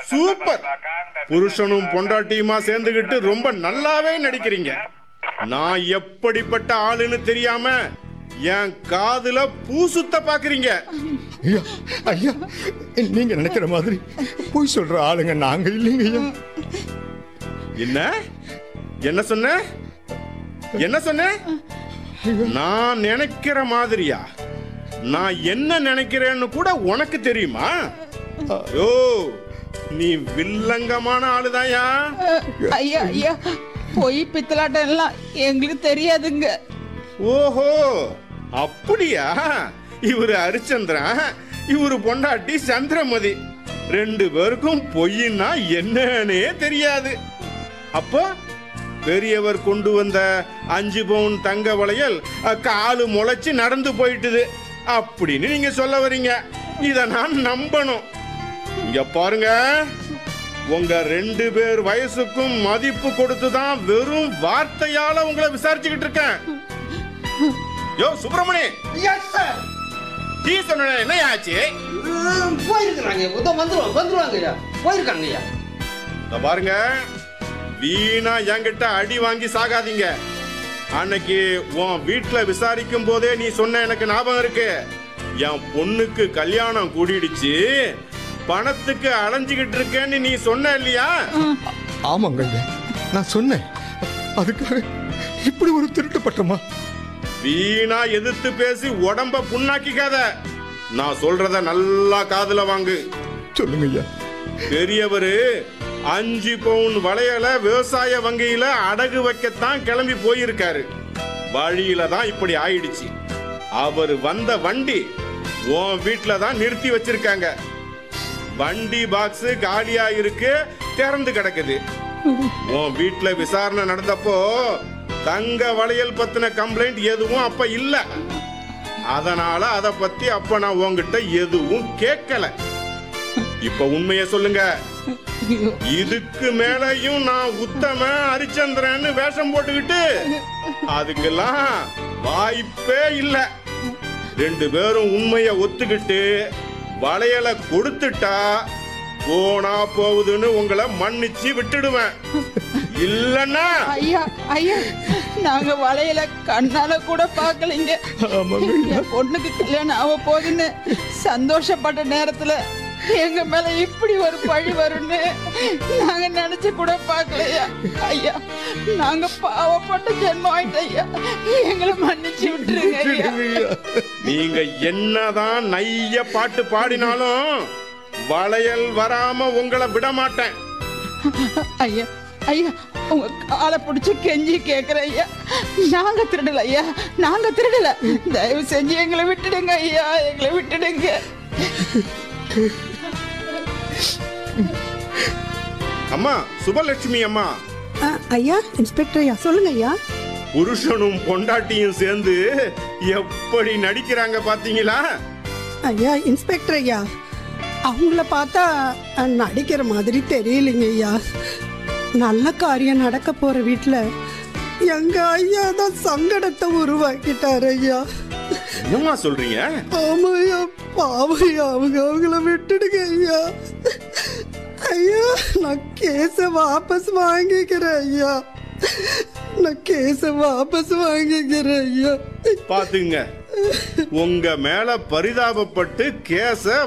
super புருஷனும் பொண்டாட்டியுமா சேர்ந்துகிட்டு ரொம்ப நல்லாவே நடிக்கிறீங்க நான் எப்படிப்பட்ட ஆளுன்னு தெரியாம என் காதுல பூ சுத்த பாக்குறீங்க ஐயா ஐயா நீங்க நினைக்கிற மாதிரி போய் சொல்ற ஆளுங்க நாங்க இல்லைங்க ஐயா என்ன என்ன சொன்ன என்ன சொன்ன நான் நினைக்கிற மாதிரியா நான் என்ன நினைக்கிறேன்னு கூட உனக்கு தெரியுமா யோ நீ வில்லங்கமான ஆளுதாயா ஐயா ஐயா பொய் பித்தலாட்டம் எல்லாம் எங்களுக்கு தெரியாதுங்க ஓஹோ அப்படியா இவரு ஹரிச்சந்திரன் இவரு பொண்டாட்டி சந்திரமதி ரெண்டு பேருக்கும் பொய்னா என்னன்னே தெரியாது அப்போ பெரியவர் கொண்டு வந்த அஞ்சு பவுன் தங்க வளையல் அஹ், காலு முளைச்சு நடந்து போயிட்டுது அப்படின்னு நீங்க சொல்ல வர்றீங்க இத நான் நம்பணும் இங்க பாருங்க உங்க ரெண்டு பேர் வயசுக்கும் மதிப்பு கொடுத்து தான் வெறும் வார்த்தையால உங்களை விசாரிச்சுக்கிட்டு இருக்கேன் யோ சுப்பிரமணி டீ சொன்ன என்ன ஆச்சு போயிருக்கிறாங்க இதோ வந்துருவாங்க வந்துருவாங்க ஐயா போயிருக்காங்க ஐயா இத பாருங்க வீணா என்கிட்ட அடி வாங்கி சாகாதீங்க அன்னைக்கு உன் வீட்ல விசாரிக்கும் போதே நீ சொன்ன எனக்கு ஞாபகம் இருக்கு என் பொண்ணுக்கு கல்யாணம் கூடிடுச்சு பணத்துக்கு அலைஞ்சுகிட்டு இருக்கேன்னு நீ சொன்ன இல்லையா ஆமாங்க ஐயா நான் சொன்னேன் அதுக்காக இப்படி ஒரு திருட்டு பட்டமா வீணா எதிர்த்து பேசி உடம்ப புண்ணாக்கிக்காத நான் சொல்றத நல்லா காதுல வாங்கு சொல்லுங்க ஐயா பெரியவரு அஞ்சு பவுன் வளையல விவசாய வங்கியில அடகு வைக்கத்தான் கிளம்பி போயிருக்காரு வழியில தான் இப்படி ஆயிடுச்சு அவர் வந்த வண்டி உன் வீட்ல தான் நிறுத்தி வச்சிருக்காங்க வண்டி பாக்ஸ் காலியா இருக்கு திறந்து கிடக்குது உன் வீட்ல விசாரணை நடந்தப்போ தங்க வளையல் பத்தின கம்ப்ளைண்ட் எதுவும் அப்ப இல்ல அதனால அத பத்தி அப்ப நான் உன்கிட்ட எதுவும் கேட்கல இப்ப உண்மைய சொல்லுங்க ஐயோ, இதுக்கு மேலயும் நான் உத்தம ஹரிச்சந்திரன்னு வேஷம் போட்டுக்கிட்டு அதுக்கெல்லாம் வாய்ப்பே இல்ல ரெண்டு பேரும் உண்மைய ஒத்துக்கிட்டு வளையல கொடுத்துட்டா போனா போகுதுன்னு உங்களை மன்னிச்சு விட்டுடுவேன் இல்லன்னா ஐயா ஐயா நாங்க வளையல கண்ணால கூட பார்க்கலைங்க ஆமாங்க ஐயா என் பொண்ணுக்கு கல்யாணம் ஆக போகுதுன்னு சந்தோஷப்பட்ட நேரத்துல எங்க மேல இப்படி ஒரு பழி வரும்னு நாங்க நினைச்சு கூட பார்க்கலையா ஐயா நாங்க பாவப்பட்ட ஜென்மம் ஆயிட்ட ஐயா எங்களை மன்னிச்சு விட்டுருங்க ஐயா ஐயா நீங்க என்னதான் நைய பாட்டு பாடினாலும் வளையல் வராம உங்களை விட மாட்டேன் ஐயா ஐயா உங்க காலை பிடிச்சி கெஞ்சி கேக்குற ஐயா நாங்க திருடல ஐயா நாங்க திருடல தயவு செஞ்சு எங்களை விட்டுடுங்க ஐயா எங்களை விட்டுடுங்க அம்மா சுபலட்சுமி அம்மா ஆ, ஐயா இன்ஸ்பெக்டர் ஐயா சொல்லுங்க ஐயா புருஷனும் பொண்டாட்டியும் சேர்ந்து எப்படி நடிக்கிறாங்க பாத்தீங்களா ஐயா இன்ஸ்பெக்டர் ஐயா அவங்கள பார்த்தா அ, நடிக்கிற மாதிரி தெரியலைங்க ஐயா நல்ல காரியம் நடக்க போற வீட்டில் எங்க ஐயா தான் சங்கடத்தை உருவாக்கிட்டாரு ஐயா என்னம்மா சொல்றீங்க ஆமா ஐயா பாவம் ஐயா அவங்க அவங்கள விட்டுடுங்க ஐயா ஐயா நான் கேஸை வாபஸ் வாங்கிக்கிறேன் ஐயா நான் கேஸை வாபஸ் வாங்கிக்கிறேன் ஐயா பாத்துங்க உங்க மேல பரிதாபப்பட்டு கேஸ